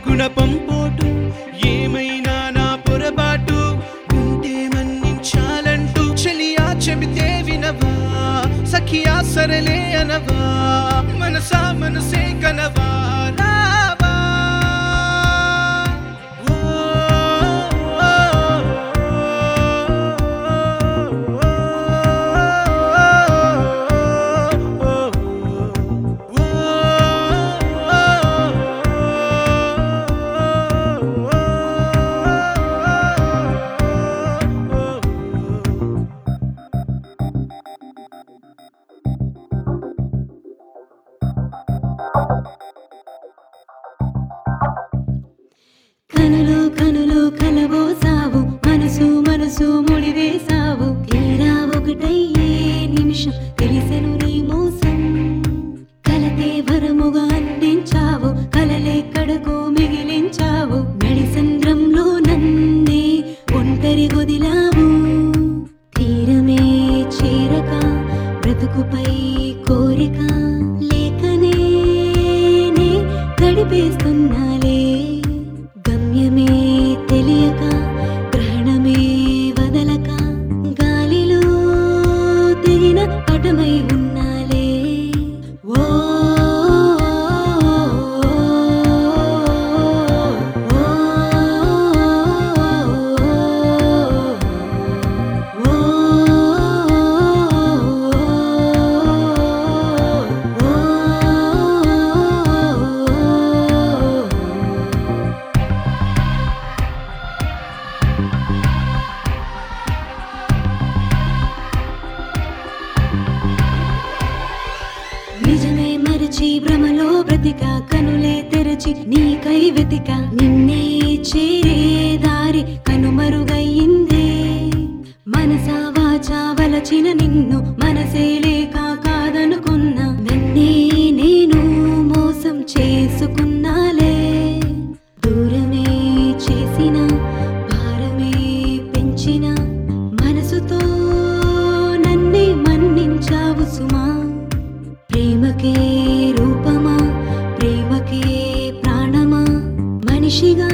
గుణపం పోటు ఏమైనా నా పొరపాటు ఉంటే మన్నించాలంటూ చెలియా చెబితే వినవా సఖియా సరలే అనవా మనసా మనసే కనవా రావా కనులు కనులు కలబోసావు మనసు మనసు ముడివేసావు తీరా ఒకటయ్యే నిమిషం తెలిసెను నీ మోసం కలతే వరముగా అందించావు కలలే కడకు మిగిలించావు నడిసంద్రంలో నన్నే ఒంటరి గొదిలావు తీరమే చేరక బ్రతుకుపై కోరిక లేకనే నే గడిపేస్తున్నాలే గమ్యమే తెలియక గ్రహణమే వదలక గాలిలో తెగిన పటమై ఉన్నాలే ఓ నిజమే మరచి భ్రమలో బ్రతిక కనులే తెరచి నీకై వెతిక నిన్నే చేరే దారి కనుమరుగయ్యిందే మనసా వాచా వలచిన నిన్ను మనసే లేక కాదనుకున్నా నన్నే నేను మోసం చేసుకున్నాలే దూరమే చేసిన భారమే పెంచిన మనసుతో నన్నే మన్నించావు సుమా ప్రేమకే రూపమా ప్రేమకే ప్రాణమా మనిషిగా